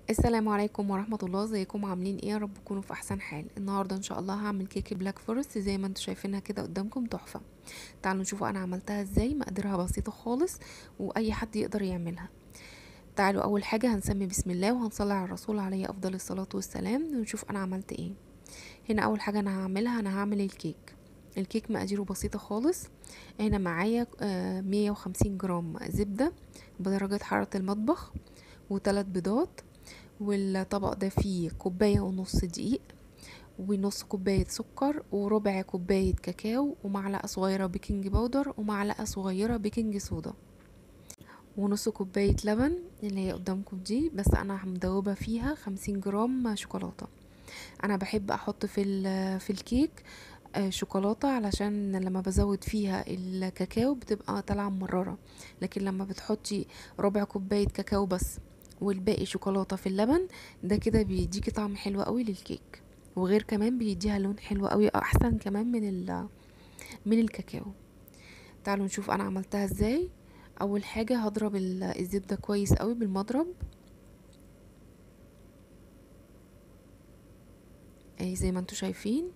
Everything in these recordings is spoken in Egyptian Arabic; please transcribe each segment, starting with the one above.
السلام عليكم ورحمة الله ازيكم عاملين ايه يا رب تكونوا في احسن حال النهاردة ان شاء الله هعمل كيك بلاك فورست زي ما انتوا شايفينها كده قدامكم تحفة تعالوا نشوفوا انا عملتها ازاي مقاديرها بسيطة خالص واي حد يقدر يعملها تعالوا اول حاجة هنسمي بسم الله وهنصلي على الرسول عليه افضل الصلاة والسلام ونشوف انا عملت ايه هنا اول حاجة انا هعملها انا هعمل الكيك الكيك مقاديره بسيطة خالص هنا معايا مية وخمسين جرام زبدة بدرجة حرارة المطبخ وثلاث بيضات والطبق ده فيه كوباية ونص دقيق ونص كوباية سكر وربع كوباية كاكاو ومعلقة صغيرة بيكنج باودر ومعلقة صغيرة بيكنج صودا ونص كوباية لبن اللي هي قدامكم دي بس انا مدوبة فيها خمسين جرام شوكولاتة انا بحب احط في في الكيك شوكولاتة علشان لما بزود فيها الكاكاو بتبقى طالعة مررة لكن لما بتحطي ربع كوباية كاكاو بس والباقي شوكولاته في اللبن ده كده بيديكي طعم حلو قوي للكيك وغير كمان بيديها لون حلو قوي احسن كمان من ال من الكاكاو تعالوا نشوف انا عملتها ازاي اول حاجه هضرب الزبده كويس قوي بالمضرب اهي زي ما انتوا شايفين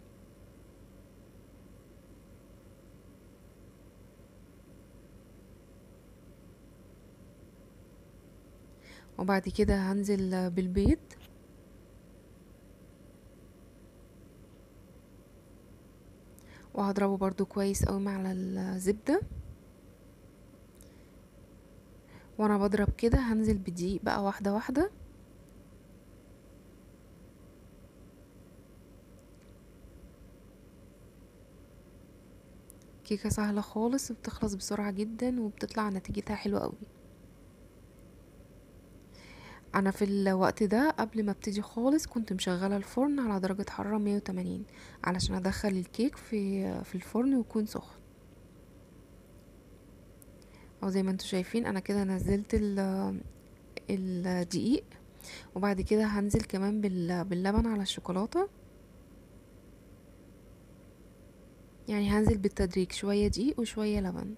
وبعد كده هنزل بالبيض وهضربه برضو كويس قوي مع الزبدة وانا بضرب كده هنزل بدقيق بقى واحدة واحدة كيكة سهلة خالص وبتخلص بسرعة جدا وبتطلع نتيجتها حلوة قوي انا في الوقت ده قبل ما ابتدي خالص كنت مشغله الفرن على درجه حراره 180 علشان ادخل الكيك في في الفرن ويكون سخن او زي ما انتوا شايفين انا كده نزلت الدقيق وبعد كده هنزل كمان باللبن على الشوكولاته يعني هنزل بالتدريج شويه دقيق وشويه لبن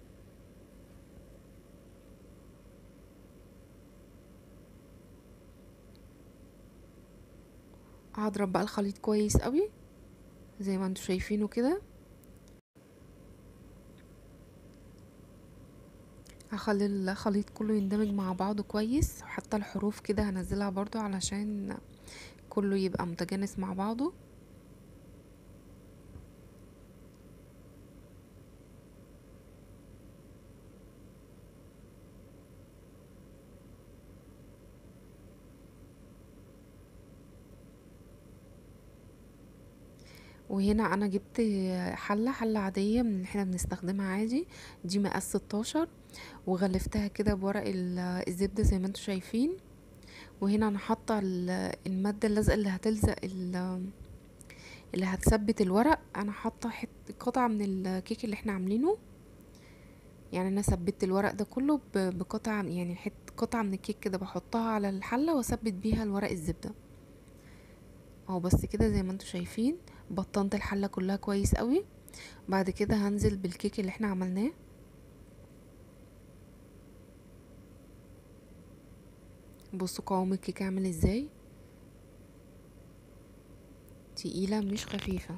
هضرب بقى الخليط كويس قوي زي ما انتوا شايفينه كده هخلي الخليط كله يندمج مع بعضه كويس حتى الحروف كده هنزلها برضو علشان كله يبقى متجانس مع بعضه وهنا انا جبت حلة حلة عادية من اللي احنا بنستخدمها عادي دي مقاس 16 وغلفتها كده بورق الزبدة زي ما انتوا شايفين وهنا انا حاطة المادة اللزقة اللي هتلزق اللي هتثبت الورق انا حاطة قطعة من الكيك اللي احنا عاملينه يعني انا ثبت الورق ده كله بقطعة يعني حت قطعة من الكيك كده بحطها على الحلة واثبت بيها الورق الزبدة اهو بس كده زي ما انتوا شايفين بطنت الحلة كلها كويس قوي بعد كده هنزل بالكيك اللي احنا عملناه بصوا قوام الكيك عامل ازاي تقيلة مش خفيفة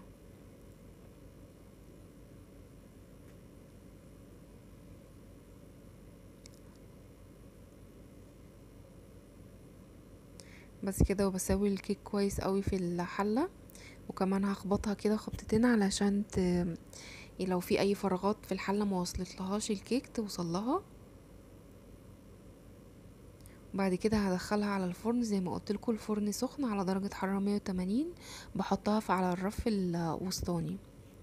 بس كده وبسوي الكيك كويس قوي في الحله وكمان هخبطها كده خبطتين علشان ت... لو في اي فراغات في الحله ما وصلت لهاش الكيك توصل لها بعد كده هدخلها على الفرن زي ما قلت لكم الفرن سخن على درجه حراره 180 بحطها في على الرف الوسطاني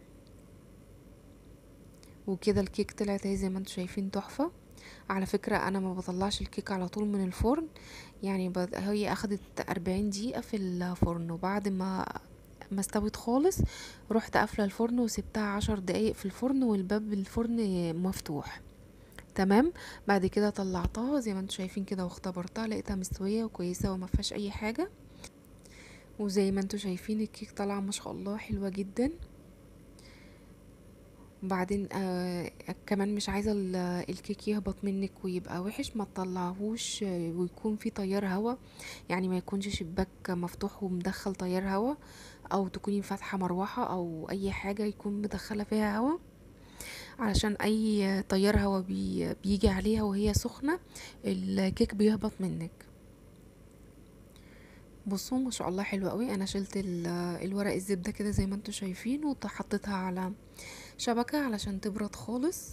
وكده الكيك طلعت اهي زي ما انتم شايفين تحفه على فكرة انا ما بطلعش الكيك على طول من الفرن يعني هي اخدت أربعين دقيقة في الفرن وبعد ما ما استوت خالص رحت قافله الفرن وسبتها عشر دقايق في الفرن والباب الفرن مفتوح تمام بعد كده طلعتها زي ما انتم شايفين كده واختبرتها لقيتها مستويه وكويسه وما فيهاش اي حاجه وزي ما انتم شايفين الكيك طالعه ما شاء الله حلوه جدا وبعدين آه كمان مش عايزة ال- الكيك يهبط منك ويبقى وحش ما تطلعهوش آه، ويكون فيه تيار هوا يعني ما يكونش شباك مفتوح ومدخل تيار هوا او تكوني فاتحة مروحة او اي حاجة يكون مدخلة فيها هوا علشان اي تيار هوا بي بيجي عليها وهي سخنة الكيك بيهبط منك بصوا ما شاء الله حلو قوي انا شلت ال- الورق الزبدة كده زي ما انتوا شايفين وحطيتها على شبكة علشان تبرد خالص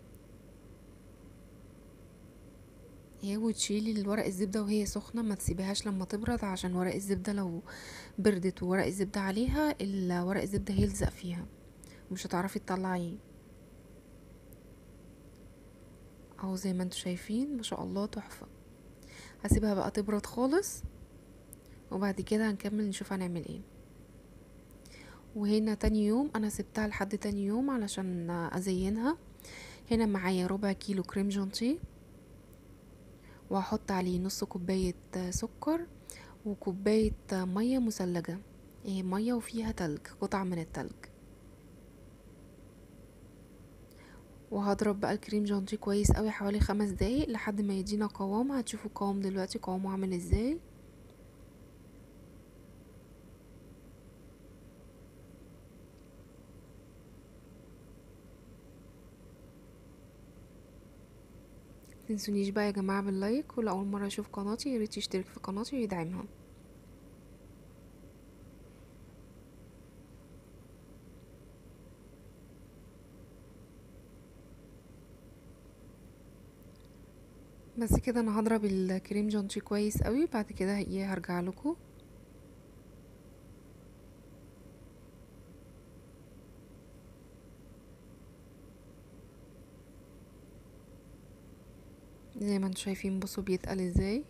هي وتشيلي الورق الزبدة وهي سخنة ما تسيبيهاش لما تبرد عشان ورق الزبدة لو بردت وورق الزبدة عليها الورق الزبدة هيلزق فيها مش هتعرفي تطلعيه اهو زي ما انتوا شايفين ما شاء الله تحفة هسيبها بقى تبرد خالص وبعد كده هنكمل نشوف هنعمل ايه وهنا تاني يوم انا سبتها لحد تاني يوم علشان ازينها هنا معايا ربع كيلو كريم جانتيه وهحط عليه نص كوباية سكر وكوباية مية مثلجة ايه مية وفيها تلج قطع من التلج وهضرب بقى الكريم جانتيه كويس قوي حوالي خمس دقايق لحد ما يدينا قوام هتشوفوا القوام دلوقتي قوامه عامل ازاي متنسونيش بقى يا جماعة باللايك ولو أول مرة يشوف قناتي ياريت يشترك في قناتي ويدعمها بس كده انا هضرب الكريم جانتيه كويس قوي بعد كده ايه هرجع لكم زي ما انتم شايفين بصوا بيتقل ازاي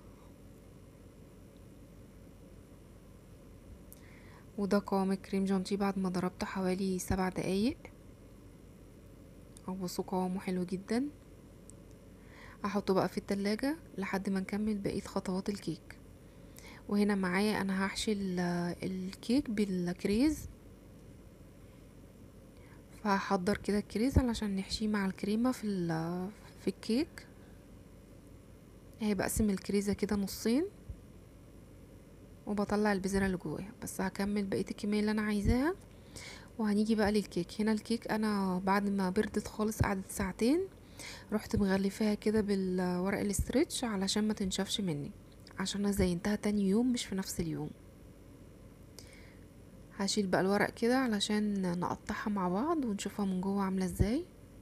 وده قوام الكريم جانتيه بعد ما ضربته حوالي سبع دقايق او بصوا قوامه حلو جدا احطه بقى في التلاجة لحد ما نكمل بقية خطوات الكيك وهنا معايا انا هحشي الكيك بالكريز فهحضر كده الكريز علشان نحشيه مع الكريمة في في الكيك اهي بقسم الكريزة كده نصين وبطلع البذرة اللي جواها بس هكمل بقية الكمية اللي انا عايزاها وهنيجي بقى للكيك هنا الكيك انا بعد ما بردت خالص قعدت ساعتين رحت مغلفاها كده بالورق الاسترتش علشان ما تنشفش مني عشان انا زينتها تاني يوم مش في نفس اليوم هشيل بقى الورق كده علشان نقطعها مع بعض ونشوفها من جوه عامله ازاي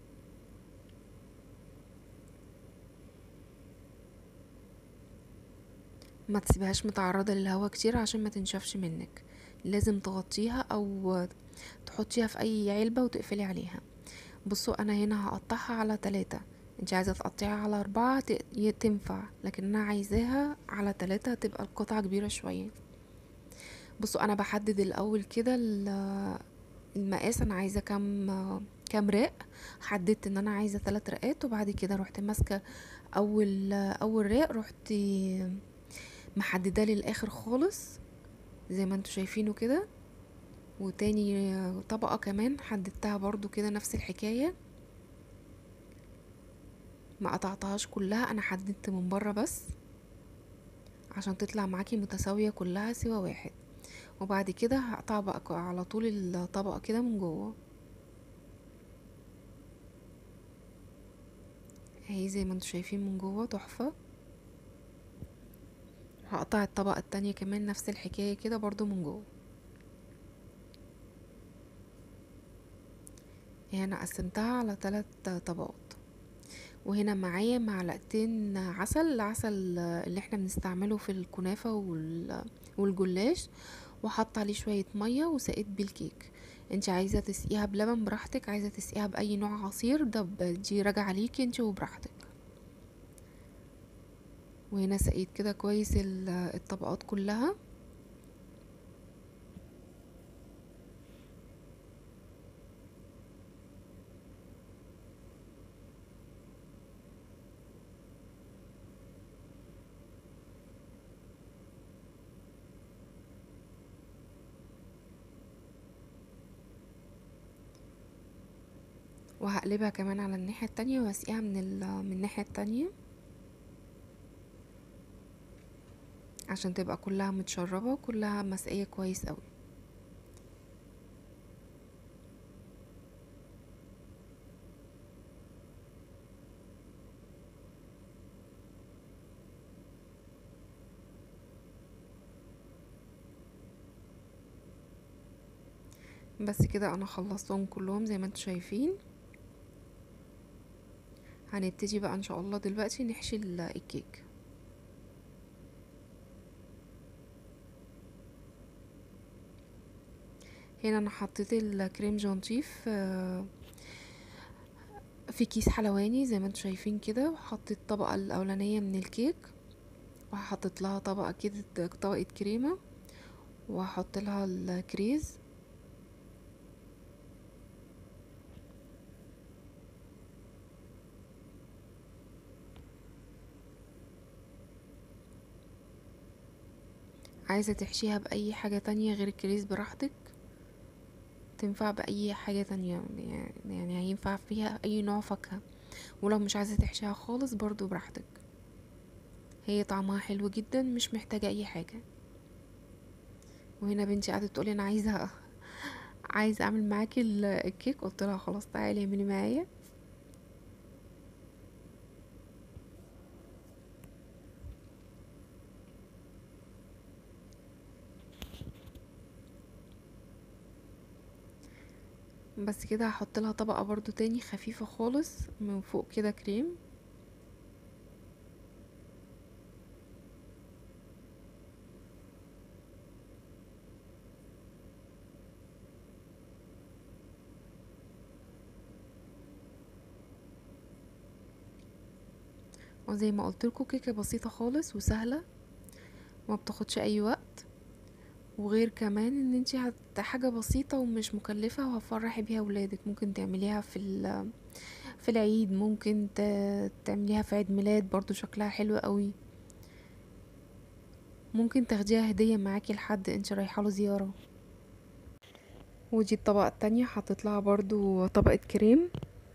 ما تسيبهاش متعرضة للهواء كتير عشان ما تنشفش منك لازم تغطيها او تحطيها في اي علبة وتقفلي عليها بصوا انا هنا هقطعها على تلاتة انت عايزة تقطعيها على اربعة تنفع لكن انا عايزاها على تلاتة تبقى القطعة كبيرة شوية بصوا انا بحدد الاول كده المقاس انا عايزة كام كام راق حددت ان انا عايزة تلات رقات وبعد كده رحت ماسكة اول اول راق رحت محدده للاخر خالص زي ما انتوا شايفينه كده وتاني طبقة كمان حددتها برضو كده نفس الحكاية ما قطعتهاش كلها انا حددت من بره بس عشان تطلع معاكي متساوية كلها سوا واحد وبعد كده هقطع بقى على طول الطبقة كده من جوه اهي زي ما انتوا شايفين من جوه تحفة هقطع الطبقة التانية كمان نفس الحكاية كده برضو من جوه هنا قسمتها على ثلاث طبقات وهنا معايا معلقتين عسل العسل اللي احنا بنستعمله في الكنافة والجلاش وحط عليه شوية مية وسقيت بيه الكيك انت عايزة تسقيها بلبن براحتك عايزة تسقيها بأي نوع عصير ده دي راجعة عليكي انت وبراحتك وهنا سقيت كده كويس الطبقات كلها وهقلبها كمان على الناحية التانية واسقيها من ال- من الناحية التانية عشان تبقى كلها متشربة وكلها مسقية كويس قوي بس كده انا خلصتهم كلهم زي ما انتم شايفين هنبتدي بقى ان شاء الله دلوقتي نحشي ال- الكيك هنا انا حطيت الكريم جانتيف آه، في كيس حلواني زي ما انتم شايفين كده وحطيت الطبقة الاولانية من الكيك وحطيت لها طبقة كده طبقة كريمة وهحط لها الكريز عايزة تحشيها بأي حاجة تانية غير الكريز براحتك تنفع بأي حاجة تانية يعني يعني هينفع فيها أي نوع فاكهة ولو مش عايزة تحشيها خالص برضو براحتك هي طعمها حلو جدا مش محتاجة أي حاجة وهنا بنتي قعدت تقولي أنا عايزة عايزة أعمل معاكي ال- الكيك قلت لها خلاص تعالي اعملي معايا بس كده هحط لها طبقة برضو تاني خفيفة خالص من فوق كده كريم وزي ما قلت لكم كيكه بسيطه خالص وسهله ما بتاخدش اي وقت وغير كمان ان انتي هت حاجه بسيطه ومش مكلفه وهتفرحي بيها ولادك ممكن تعمليها في ال- في العيد ممكن ت- تعمليها في عيد ميلاد برضو شكلها حلو قوي ممكن تاخديها هديه معاكي لحد انت رايحه له زياره ودي الطبقه التانية حطيت لها برضو طبقه كريم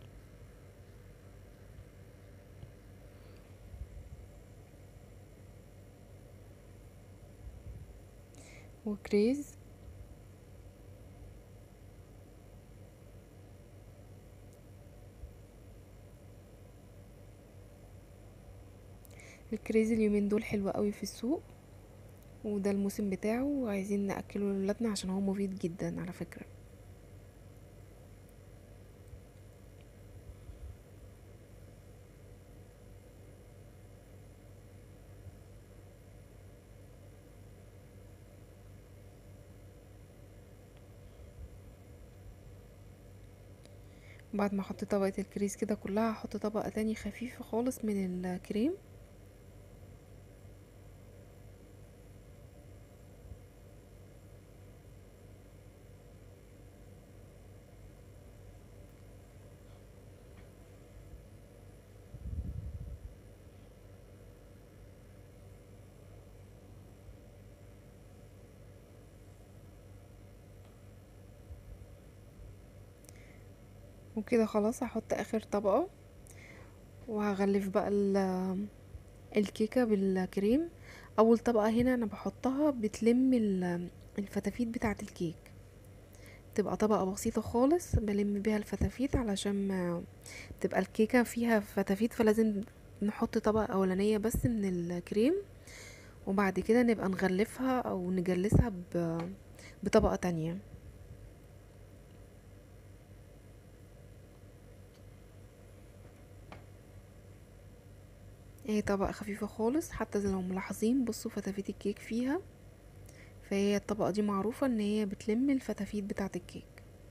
وكريز الكريز اليومين دول حلو قوي في السوق وده الموسم بتاعه وعايزين ناكله لولادنا عشان هو مفيد جدا على فكره بعد ما احط طبقه الكريز كده كلها هحط طبقه تاني خفيفه خالص من الكريم وكده خلاص هحط اخر طبقه وهغلف بقى ال- الكيكه بالكريم اول طبقه هنا انا بحطها بتلم ال- الفتافيت بتاعه الكيك تبقى طبقه بسيطه خالص بلم بيها الفتافيت علشان ما تبقى الكيكه فيها فتافيت فلازم نحط طبقه اولانيه بس من الكريم وبعد كده نبقى نغلفها او نجلسها ب- بطبقه تانية هي طبقة خفيفة خالص حتى زي لو ملاحظين بصوا فتافيت الكيك فيها فهي الطبقة دي معروفة ان هي بتلم الفتافيت بتاعة الكيك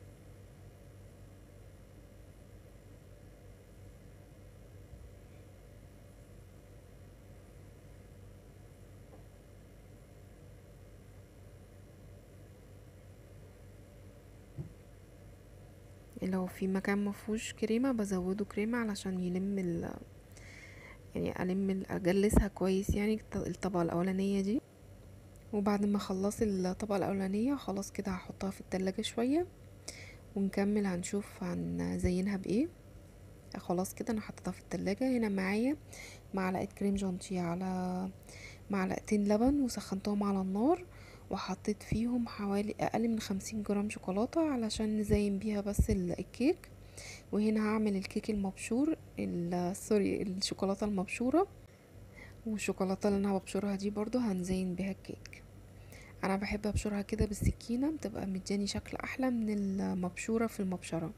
لو في مكان مفهوش كريمة بزوده كريمة علشان يلم ال يعني ألم ال- أجلسها كويس يعني الط- الطبقة الأولانية دي وبعد ما اخلص الطبقة الأولانية خلاص كده هحطها في التلاجة شوية ونكمل هنشوف هنزينها بايه خلاص كده انا حطيتها في التلاجة هنا معايا معلقة كريم جانتيه على معلقتين لبن وسخنتهم على النار وحطيت فيهم حوالي اقل من خمسين جرام شوكولاتة علشان نزين بيها بس الكيك وهنا هعمل الكيك المبشور سوري الشوكولاتة المبشورة والشوكولاتة اللي انا ببشرها دي برضو هنزين بيها الكيك انا بحب ابشرها كده بالسكينة بتبقى مدياني شكل احلى من المبشورة في المبشرة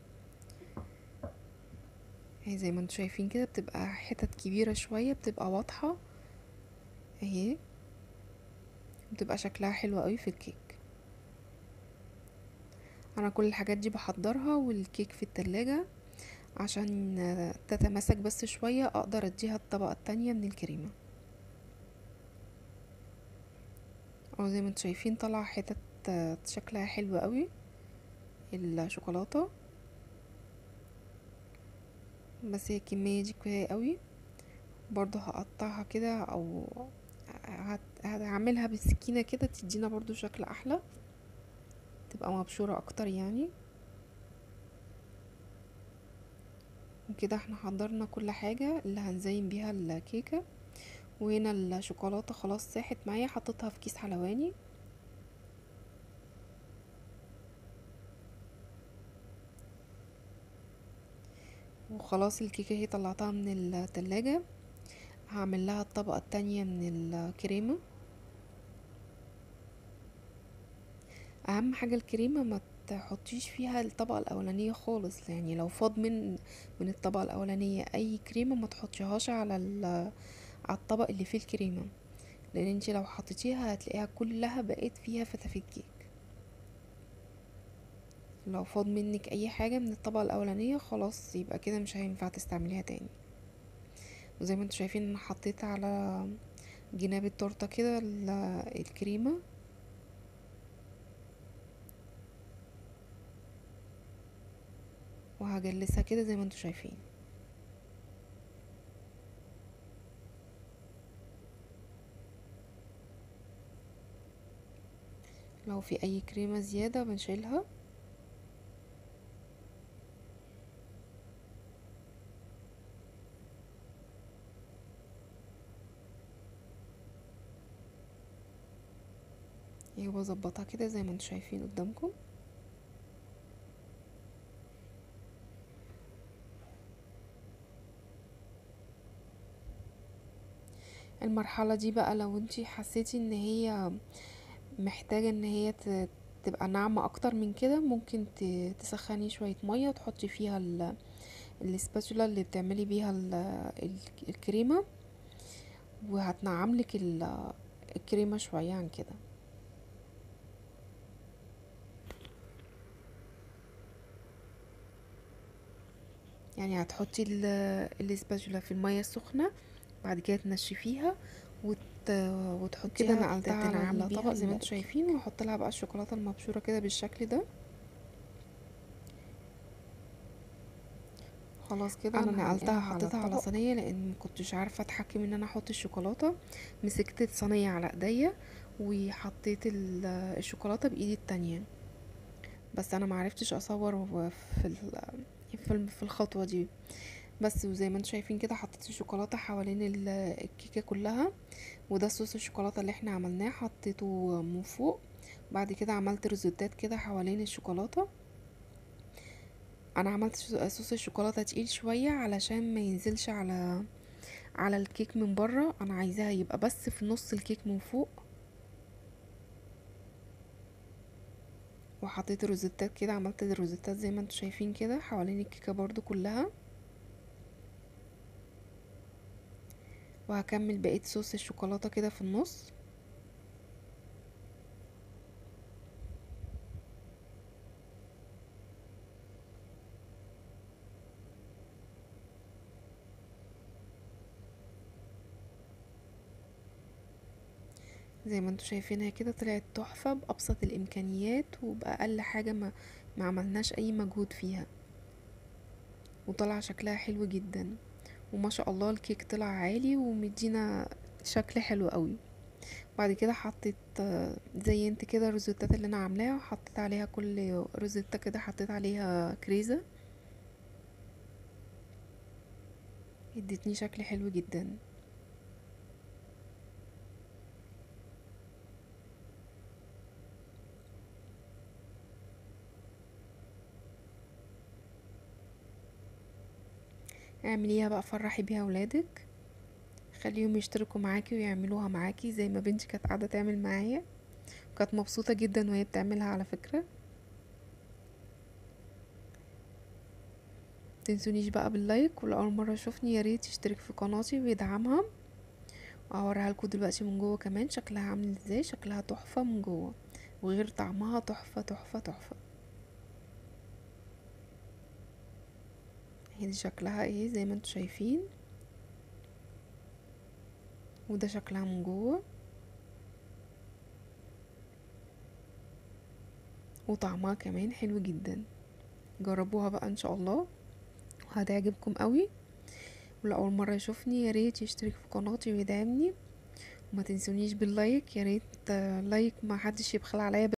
اهي زي ما انتوا شايفين كده بتبقى حتت كبيرة شوية بتبقى واضحة اهي بتبقى شكلها حلو قوي في الكيك انا كل الحاجات دي بحضرها والكيك في التلاجة عشان تتماسك بس شوية اقدر اديها الطبقة التانية من الكريمة اهو زي ما انتوا شايفين طلع حتت شكلها حلو قوي الشوكولاتة بس هي الكمية دي كفاية قوي برضو هقطعها كده او هعملها بالسكينة كده تدينا برضو شكل احلى تبقى مبشورة اكتر يعني وكده احنا حضرنا كل حاجة اللي هنزين بيها الكيكة وهنا الشوكولاتة خلاص ساحت معايا حطيتها في كيس حلواني وخلاص الكيكة هي طلعتها من التلاجة هعمل لها الطبقة التانية من الكريمة اهم حاجة الكريمة ما تحطيش فيها الطبقة الاولانية خالص يعني لو فاض من من الطبقة الاولانية اي كريمة ما تحطيهاش على على الطبق اللي فيه الكريمة لان انتي لو حطيتيها هتلاقيها كلها بقيت فيها فتافيت كيك لو فاض منك اي حاجة من الطبقة الاولانية خلاص يبقى كده مش هينفع تستعمليها تاني وزي ما انتوا شايفين انا حطيت على جناب التورته كده الكريمه وهجلسها كده زي ما انتوا شايفين لو في اي كريمه زياده بنشيلها اهي بظبطها كده زي ما انتوا شايفين قدامكم المرحله دي بقى لو انتي حسيتي ان هي محتاجه ان هي تبقى ناعمه اكتر من كده ممكن تسخني شويه ميه وتحطي فيها السباتولا اللي بتعملي بيها الكريمه وهتنعملك الكريمه شويه عن كده يعني هتحطي الاسباتولا في المية السخنة بعد كده تنشفيها وت... وتحطيها كده نقلتها على بيها الطبق زي ما ال- انتوا شايفين وهحط لها بقى الشوكولاته المبشوره كده بالشكل ده خلاص كده أنا انا نقلتها نقلتها على حطيتها على الطبق. صينيه لان مكنتش عارفه اتحكم ان انا احط الشوكولاته مسكت الصينيه على ايديا وحطيت ال- الشوكولاته بايدي التانية بس انا معرفتش اصور في ال- في الم- في الخطوه دي بس وزي ما انتوا شايفين كده حطيت الشوكولاته حوالين ال- الكيكه كلها وده صوص الشوكولاته اللي احنا عملناه حطيته من فوق بعد كده عملت ريزوتات كده حوالين الشوكولاته انا عملت شو- صوص الشوكولاته تقيل شويه علشان ما ينزلش على على الكيك من بره انا عايزاها يبقى بس في نص الكيك من فوق وحطيت روزيتات كده عملت الروزيتات زي ما انتوا شايفين كده حوالين الكيكه برضو كلها وهكمل بقية صوص الشوكولاتة كده في النص زي ما انتوا شايفينها كده طلعت تحفة بأبسط الإمكانيات وبأقل حاجة ما, ما عملناش أي مجهود فيها وطلع شكلها حلو جدا وما شاء الله الكيك طلع عالي ومدينا شكل حلو قوي بعد كده حطيت آه، زينت كده الروزيتات اللي انا عاملاها وحطيت عليها كل روزيتا كده حطيت عليها كريزة ادتني شكل حلو جدا اعمليها بقى فرحي بيها ولادك خليهم يشتركوا معاكي ويعملوها معاكي زي ما بنتي كانت قاعده تعمل معايا كانت مبسوطه جدا وهي بتعملها على فكره تنسونيش بقى باللايك ولو اول مره يشوفني يا ريت يشترك في قناتي ويدعمها وهوريها لكم دلوقتي من جوه كمان شكلها عامل ازاي شكلها تحفه من جوه وغير طعمها تحفه تحفه تحفه هي دي شكلها ايه زي ما انتوا شايفين وده شكلها من جوه وطعمها كمان حلو جدا جربوها بقى ان شاء الله وهتعجبكم قوي ولو اول مره يشوفني يا ريت يشترك في قناتي ويدعمني وما تنسونيش باللايك يا ريت آه، لايك ما حدش يبخل عليا